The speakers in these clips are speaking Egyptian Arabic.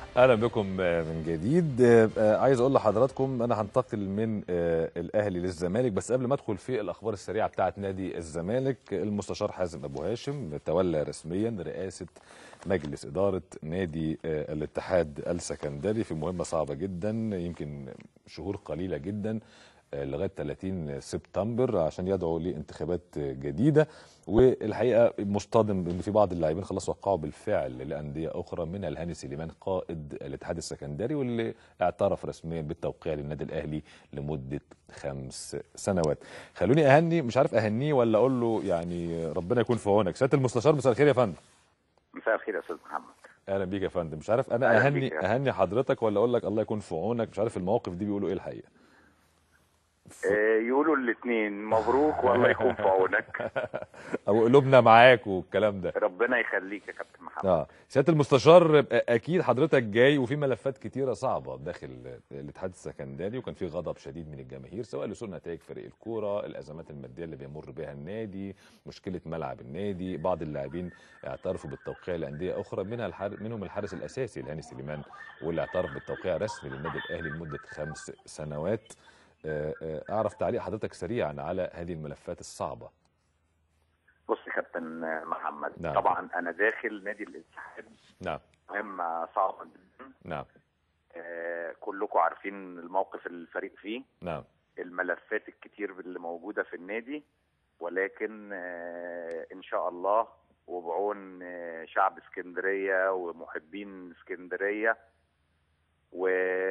اهلا بكم من جديد عايز اقول لحضراتكم انا هنتقل من الاهلي للزمالك بس قبل ما ادخل في الاخبار السريعه بتاعه نادي الزمالك المستشار حازم ابو هاشم تولى رسميا رئاسه مجلس اداره نادي الاتحاد السكندري في مهمه صعبه جدا يمكن شهور قليله جدا لغايه 30 سبتمبر عشان يدعو لانتخابات جديده والحقيقه مصطدم ان في بعض اللاعبين خلاص وقعوا بالفعل لانديه اخرى منها الهاني سليمان قائد الاتحاد السكندري واللي اعترف رسميا بالتوقيع للنادي الاهلي لمده خمس سنوات. خلوني اهني مش عارف اهنيه ولا اقول له يعني ربنا يكون في عونك. سياده المستشار مساء الخير يا فندم. مساء الخير يا استاذ محمد. اهلا بيك يا فندم مش عارف انا اهني اهني حضرتك ولا اقول لك الله يكون في عونك مش عارف المواقف دي بيقولوا ايه الحقيقه. يقولوا الاثنين مبروك والله يكون في عونك او قلوبنا معاك والكلام ده ربنا يخليك يا كابتن محمد اه سياده المستشار اكيد حضرتك جاي وفي ملفات كتيره صعبه داخل الاتحاد السكندري وكان في غضب شديد من الجماهير سواء لسوء نتائج فريق الكوره الازمات الماديه اللي بيمر بها النادي مشكله ملعب النادي بعض اللاعبين اعترفوا بالتوقيع لانديه اخرى منها الحار... منهم الحارس الاساسي الهاني سليمان واللي اعترف بالتوقيع رسمي للنادي الاهلي لمده خمس سنوات اعرف تعليق حضرتك سريعا على هذه الملفات الصعبه بص يا كابتن محمد نعم. طبعا انا داخل نادي الاتحاد نعم مهمه صعبه جدا نعم آه كلكم عارفين الموقف اللي الفريق فيه نعم الملفات الكتير اللي موجوده في النادي ولكن آه ان شاء الله وبعون آه شعب اسكندريه ومحبين اسكندريه و...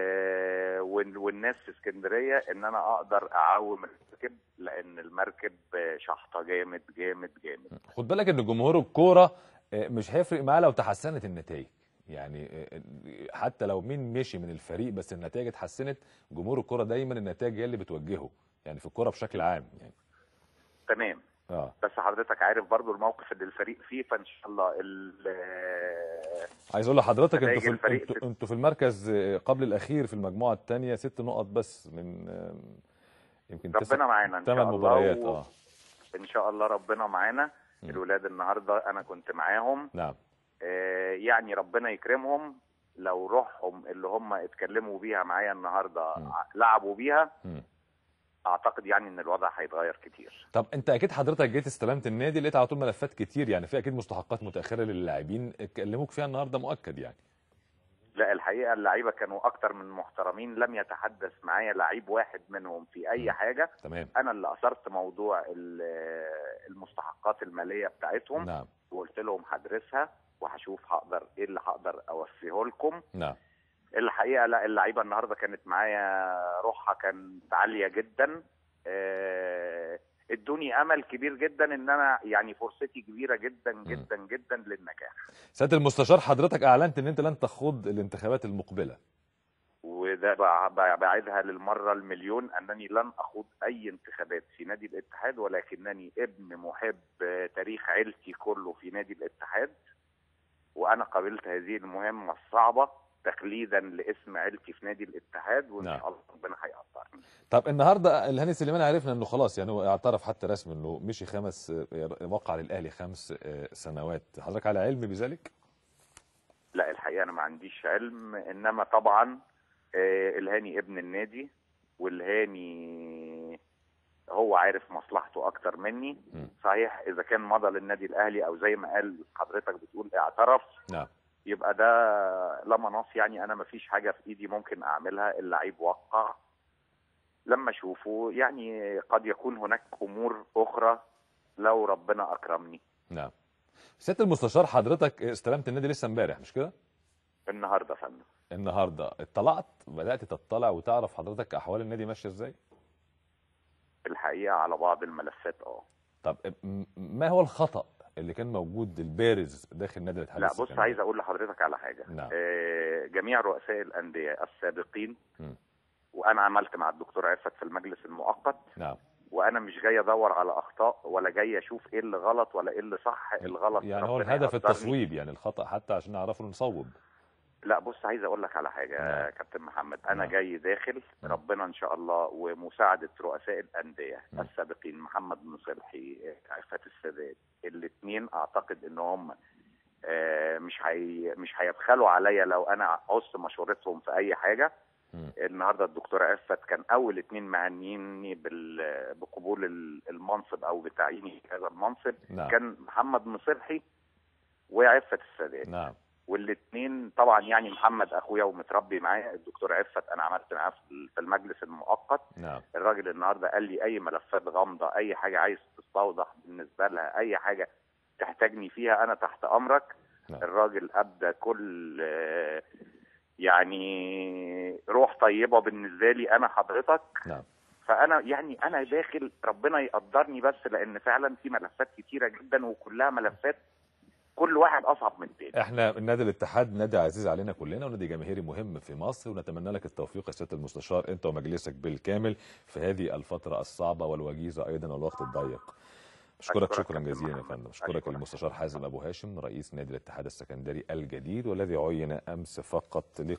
والناس في اسكندريه ان انا اقدر اعوم المركب لان المركب شحطه جامد جامد جامد خد بالك ان جمهور الكوره مش هيفرق معاه لو تحسنت النتائج يعني حتى لو مين مشي من الفريق بس النتائج اتحسنت جمهور الكوره دايما النتائج هي اللي بتوجهه يعني في الكوره بشكل عام يعني تمام اه بس حضرتك عارف برضو الموقف اللي الفريق فيه فان شاء الله عايز اقول لحضرتك انتوا في الفريق انتوا, انتوا في المركز قبل الاخير في المجموعه الثانيه ست نقط بس من يمكن ربنا معانا ان شاء ثمان الله مباريات و... اه ان شاء الله ربنا معانا م. الولاد النهارده انا كنت معاهم نعم آه يعني ربنا يكرمهم لو روحهم اللي هم اتكلموا بيها معايا النهارده م. لعبوا بيها م. اعتقد يعني ان الوضع هيتغير كتير طب انت اكيد حضرتك جيت استلمت النادي لقيت على طول ملفات كتير يعني في اكيد مستحقات متاخره للاعبين اتكلموك فيها النهارده مؤكد يعني لا الحقيقه اللعيبه كانوا اكتر من محترمين لم يتحدث معايا لعيب واحد منهم في اي م. حاجه تمام انا اللي اثرت موضوع ال- المستحقات الماليه بتاعتهم نعم وقلت لهم هدرسها وهشوف هقدر ايه اللي هقدر اوفيه لكم نعم الحقيقه لا اللعيبه النهارده كانت معايا روحها كانت عاليه جدا آه، ادوني امل كبير جدا ان انا يعني فرصتي كبيره جدا جدا جدا للنجاح سياده المستشار حضرتك اعلنت ان انت لن تخوض الانتخابات المقبله وده بع- بع- بعيدها للمره المليون انني لن اخوض اي انتخابات في نادي الاتحاد ولكنني ابن محب آه، تاريخ عيلتي كله في نادي الاتحاد وانا قبلت هذه المهمه الصعبه تقليدا لاسم عيلتي في نادي الاتحاد وان نعم. شاء الله ربنا هيقدرني طب النهارده الهاني سليمان عرفنا انه خلاص يعني هو اعترف حتى رسمي انه مشي خمس وقع للاهلي خمس سنوات حضرتك على علم بذلك؟ لا الحقيقه انا ما عنديش علم انما طبعا آه، الهاني ابن النادي والهاني هو عارف مصلحته اكتر مني م. صحيح اذا كان مضى للنادي الاهلي او زي ما قال حضرتك بتقول اعترف نعم يبقى ده لا مناص يعني انا ما فيش حاجه في ايدي ممكن اعملها اللعيب وقع لما اشوفه يعني قد يكون هناك امور اخرى لو ربنا اكرمني نعم سياده المستشار حضرتك استلمت النادي لسه امبارح مش كده؟ النهارده يا فندم النهارده اطلعت بدات تطلع وتعرف حضرتك احوال النادي ماشيه ازاي؟ الحقيقه على بعض الملفات اه طب م- ما هو الخطا اللي كان موجود البارز داخل نادي الاتحاد لا بص السكندري؟ عايز اقول لحضرتك على حاجه نعم. آه جميع رؤساء الانديه السابقين م. وانا عملت مع الدكتور عفت في المجلس المؤقت نعم وانا مش جاي ادور على اخطاء ولا جاي اشوف ايه اللي غلط ولا ايه اللي صح الغلط يعني هو ربنا الهدف يقدرني. التصويب يعني الخطا حتى عشان نعرفه نصوب لا بص عايز اقول لك على حاجه نعم. يا كابتن محمد انا نعم. جاي داخل نعم. ربنا ان شاء الله ومساعده رؤساء الانديه نعم. السابقين محمد بن صلحي عفت السادات الاثنين اعتقد ان هم آه، مش هي مش هيبخلوا عليا لو انا عوزت مشورتهم في اي حاجه مم. النهارده الدكتور عفت كان اول اتنين معنيني بال- بقبول ال- المنصب او بتعييني في هذا المنصب نعم كان محمد مصلحي وعفت السادات نعم والاثنين طبعا يعني محمد اخويا ومتربي معايا الدكتور عفت انا عملت معاه في في المجلس المؤقت نعم الراجل النهارده قال لي اي ملفات غامضه اي حاجه عايز تستوضح بالنسبه لها اي حاجه تحتاجني فيها انا تحت امرك نعم. الراجل ابدى كل آه، يعني روح طيبه بالنسبه لي انا حضرتك نعم فانا يعني انا داخل ربنا يقدرني بس لان فعلا في ملفات كتيره جدا وكلها ملفات كل واحد اصعب من التاني احنا نادي الاتحاد نادي عزيز علينا كلنا ونادي جماهيري مهم في مصر ونتمنى لك التوفيق يا سياده المستشار انت ومجلسك بالكامل في هذه الفتره الصعبه والوجيزه ايضا والوقت الضيق اشكرك أشكرك شكرا كابتن جزيلا يا محمد. فندم اشكرك أشكرك. المستشار حازم ابو هاشم رئيس نادي الاتحاد السكندري الجديد والذي عين امس فقط